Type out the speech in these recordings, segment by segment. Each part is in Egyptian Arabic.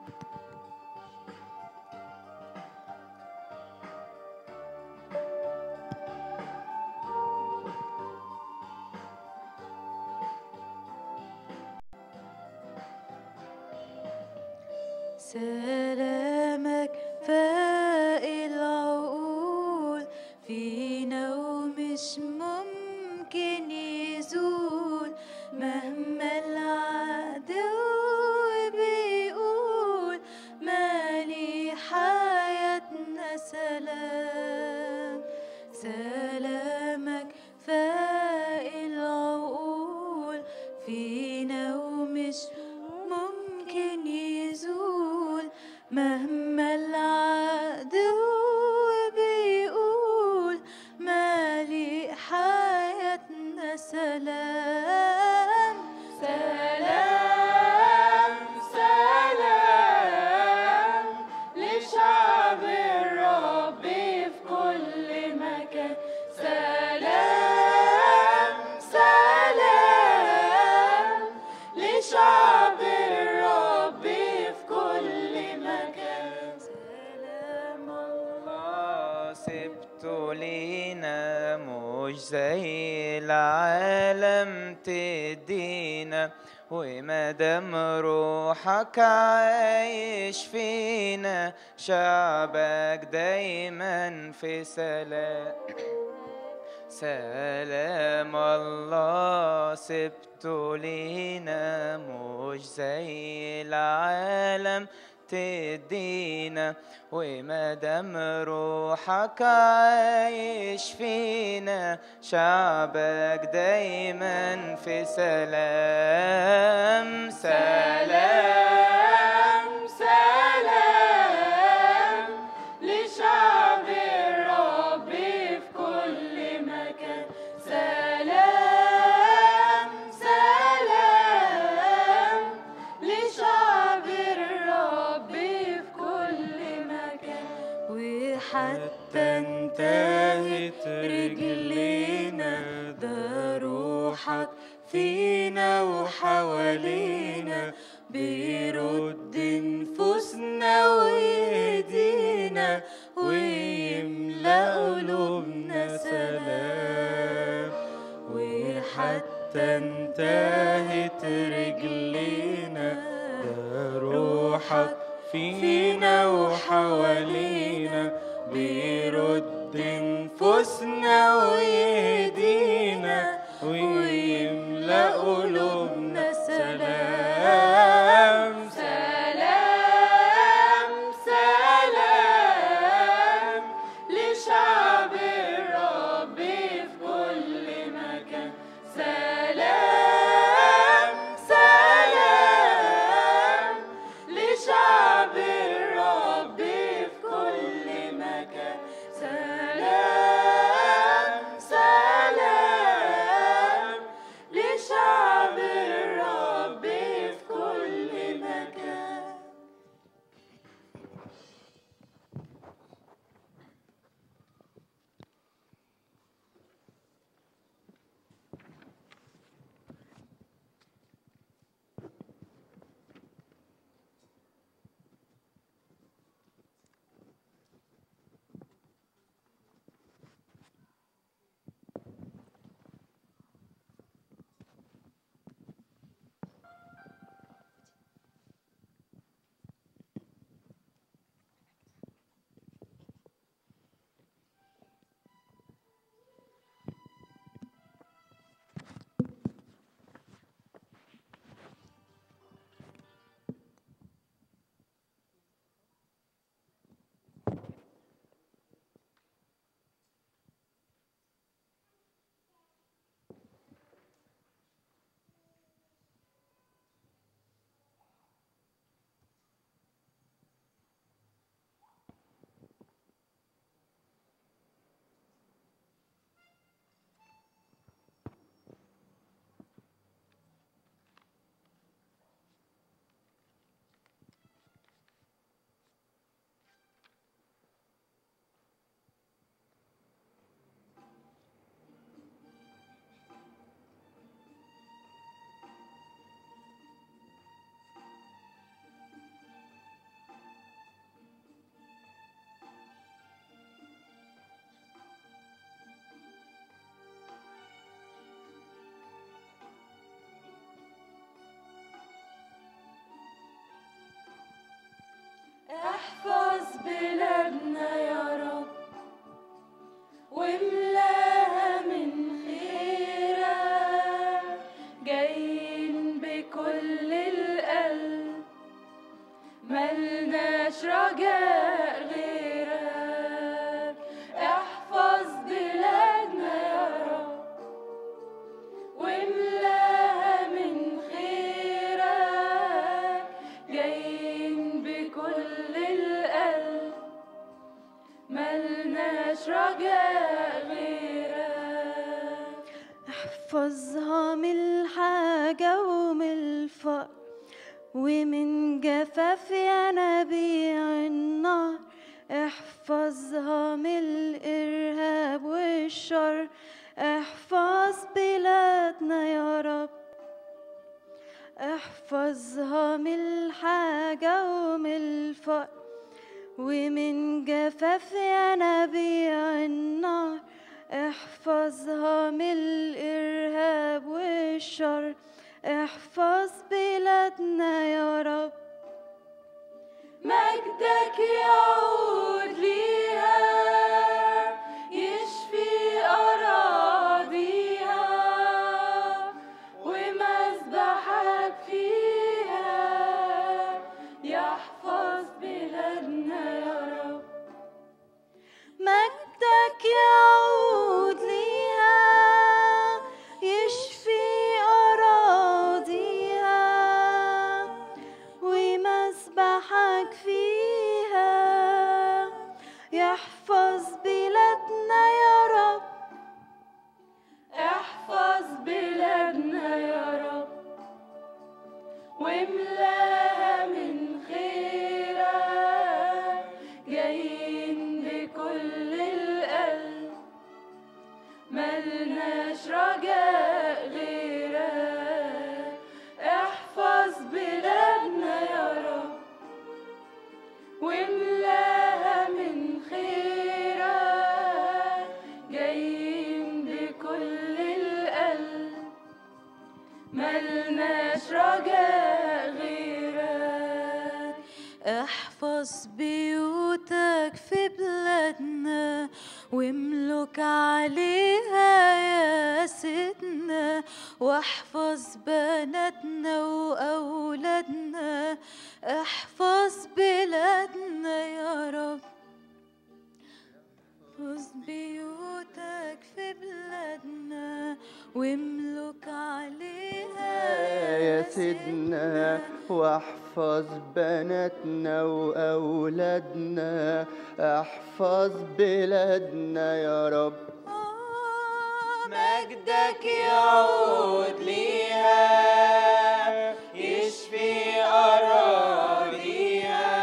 سلامك فاق العقول فينا ومش ممكن يزول مهما العدو بيقول مالي حياتنا سلام سلامك فاق العقول فينا ومش ممكن يزول مهما العدو بيقول مالي حياتنا سلام سلام سلام لشعب الرب في كل مكان سلام سلام لشعب الرب في كل مكان سلام الله سبته لينا مش زي العالم تدينا ومادام روحك عايش فينا شعبك دايما في سلام سلام الله سبته لينا مش زي العالم تدينا ومادام روحك عايش فينا شعبك دايما في سلام سلام سلام لشعب الرب في كل مكان سلام سلام لشعب الرب في كل مكان وحتى انتهت رجلينا ده روحك فينا وحوالينا بيرد نفوسنا ويهدينا ويملأ قلوبنا سلام وحتى انتهت رجلينا ده روحك فينا وحوالينا بيرد نفوسنا ويهدينا ويملأ قلوبنا سلام سلام سلام لشعب الرب في كل مكان سلام سلام لشعب الرب في كل مكان سلام سلام ملناش رجاء غيرك احفظ بلادنا يا رب واملاها من خيرك جايين بكل القلب ملناش رجاء غيرك احفظها من الحاجة ومن الفقر ومن جفاف ينابيع النار احفظها من الإرهاب والشر احفظ بلادنا يا رب احفظها من الحاجة ومن الفقر ومن جفاف ينابيع النار احفظها من الإرهاب والشر احفظ بلادنا يا رب مجدك يعود ليها يشفي أراضيها ومسبحك فيها يحفظ بلادنا يا رب مجدك يعود ليها يشفي أراضيها ومسبحك فيها يحفظ بلادنا يا رب احفظ بلادنا يا رب واملاها من خيرك جايين بكل القلب ملناش رجاء غيرك احفظ بلادنا يا رب واملاها من خيرك جايين بكل القلب ملناش رجاء غيرك احفظ بيوتك في بلادنا واملك عليها يا سيدنا واحفظ بناتنا واولادنا احفظ بلادنا يا رب احفظ بيوتك في بلادنا واملك عليها يا سيدنا واحفظ بناتنا وأولادنا احفظ بلادنا يا رب مجدك يعود ليها يشفي أراضيها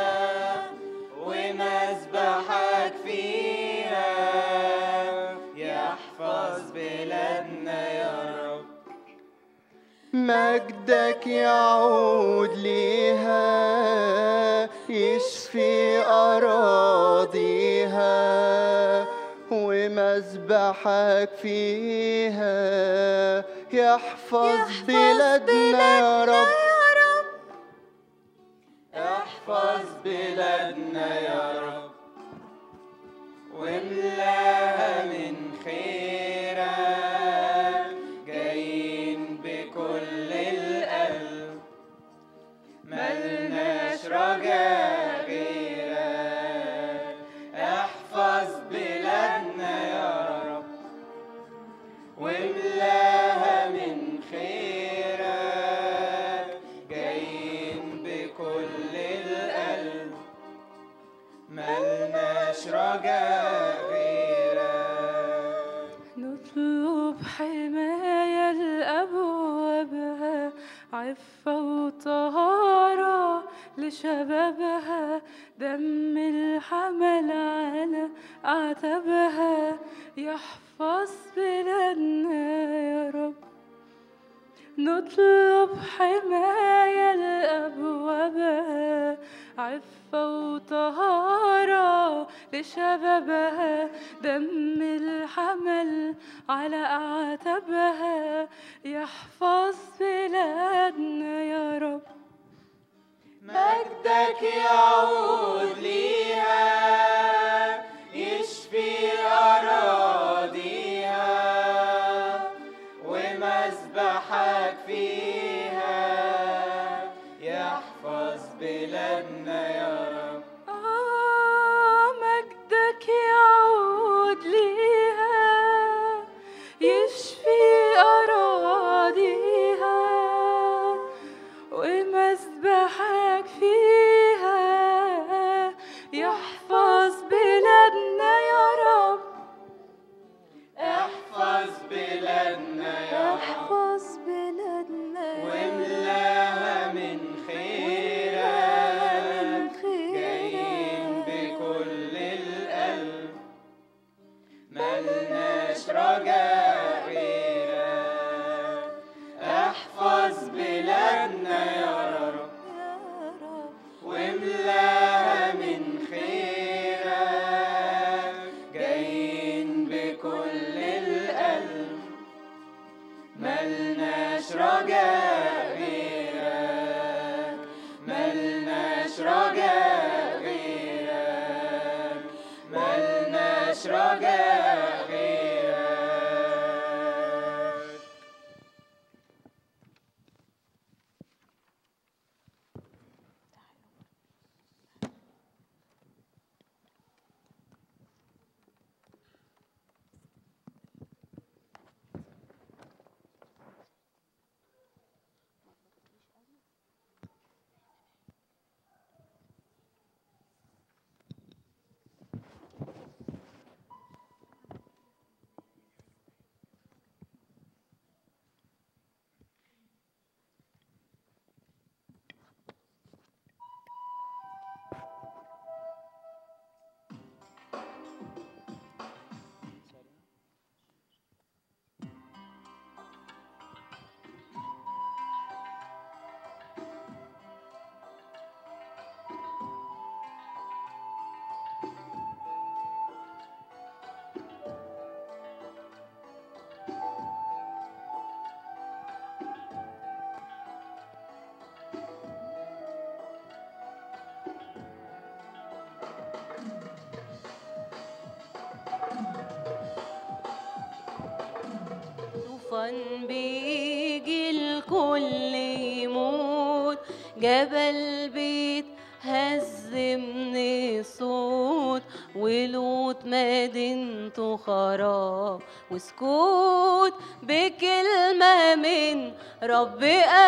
ومسبحك فيها يحفظ بلادنا يا رب مجدك يعود ليها يشفي أراضيها ومذبحك فيها يحفظ بلادنا يا رب احفظ بلادنا يا رب واملاها من خيرك جايين بكل القلب ملناش رجاء غيرك احفظ بلادنا يا رب واملاها من خيرك جايين بكل القلب ملناش رجاء غيرك نطلب حماية لأبوابها عفة وطهارة لشبابها دم الحمل على أعتابها يحفظ بلادنا يا رب نطلب حماية لأبوابها عفة وطهارة لشبابها دم الحمل على أعتابها يحفظ بلادنا يا رب مجدك يعود ليها يشفي أراضيها ومسبحك فيها يحفظ بلادنا يا رب رجاء غيرك احفظ بلادنا يا رب يا رب واملاها من خيرك جايين بكل القلب ملناش رجاء غيرك ملناش رجاء غيرك ملناش رجاء غيرك طوفان بيجي الكل يموت جبل بيت هز من الصوت ولوط مدينته خراب وسكوت بكلمة من رب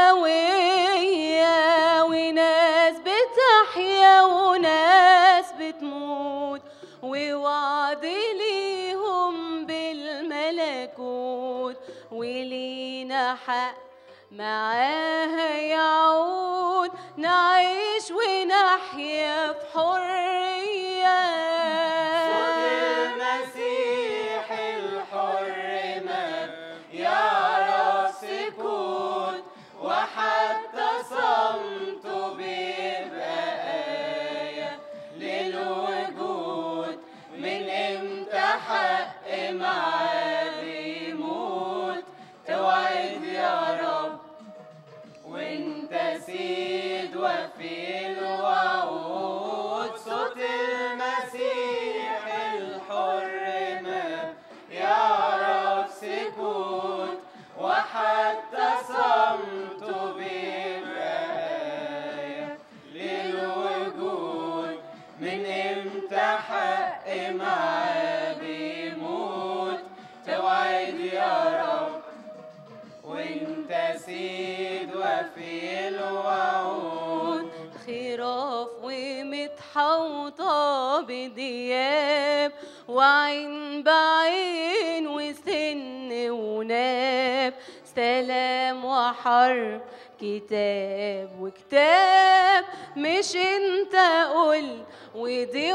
قوية وناس بتحيا وناس بتموت ووعد ليهم بالملكوت ولينا حق معاها يعود نعيش ونحيا في حرية صوت المسيح الحر ما يعرف سكوت وحتى صمته بيبقى آية للوجود من امتى حق معاه بيموت توعد يا رب وانت سيد وفي الوعود صوت المسيح الحر ما يعرف سكوت وحتى صمته بيبقى آية للوجود من امتى حق معاه بيموت توعد يا رب وانت سيد وفي الوعود خراف ومتحوطة بدياب وعين بعين وسن وناب سلام وحرب كتاب وكتاب مش انت قل ودي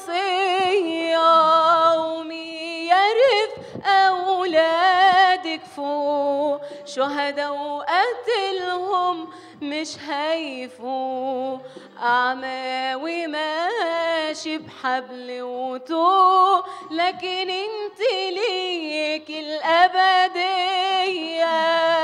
وصية ومي يعرف أولادك فوق شهداء وقتلهم مش هيفوق أعمى وماشي بحبل وطوق لكن انت ليك الأبدية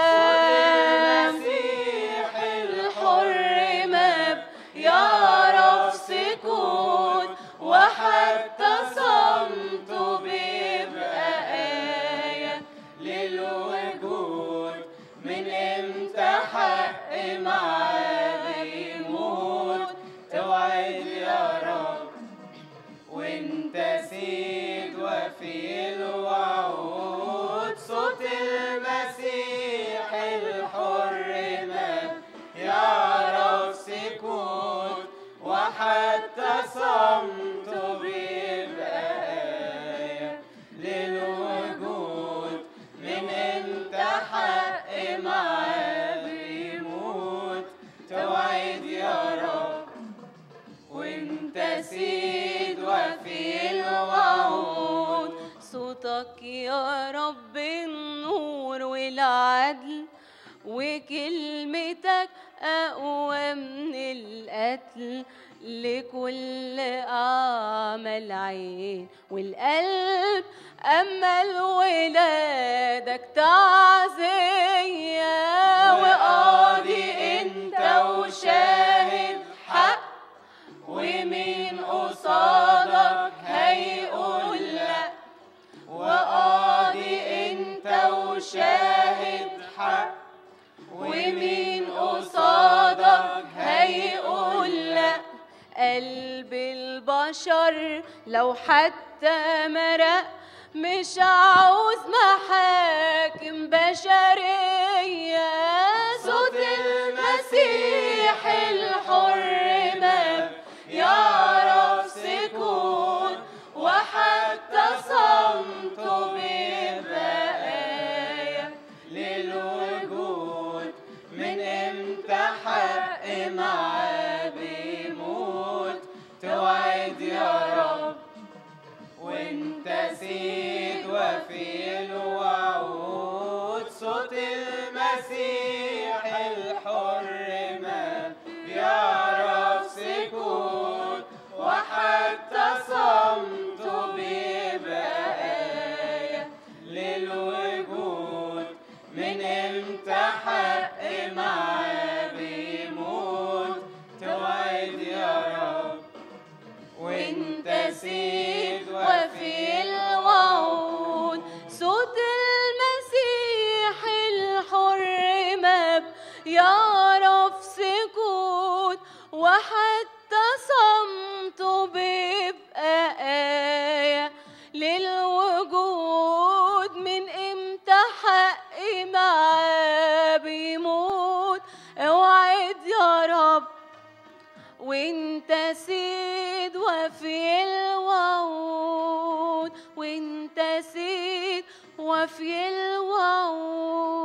المسيح الحر ما يعرف سكوت وحتى صمته بيبقى آية للوجود من امتى حق معاه بيموت توعد يا رب وانت سيد وفي الوعود صوت المسيح الحر ما يعرف سكوت وحتى صمته بيبقى آية للوجود من امتى حق معاه بيموت توعد يا رب وانت سيد وفي الوعود صوتك يا رب النور والعدل وكلمتك أقوى من القتل لكل أعمى العين والقلب أمل ولادك تعزية وقاضي أنت وشاهد حق ومين قصادك هيقول لأ وقاضي انت وشاهد حق ومين قصادك هيقول لا قلب البشر لو حتى مرق مش عاوز محاكم بشرية صوت المسيح الحر ما يعرف سكون وحتى صمته بيبقى آية للوجود من امتى حق معاه بيموت توعد يا رب وانت سيد وفي الوعود صوت المسيح الحر ما بيعرف سكوت وحتى صمته بيبقى آية للوجود من امتى حق معاه بيموت توعد يا رب وانت سيد وفي الوعود صوت المسيح الحر ما يعرف سكوت وحتى صمته بيبقى آية للوجود من امتى حقي معاه بيموت اوعد يا رب وانت سيد وفي الوعود وانت سيد وفي الوعود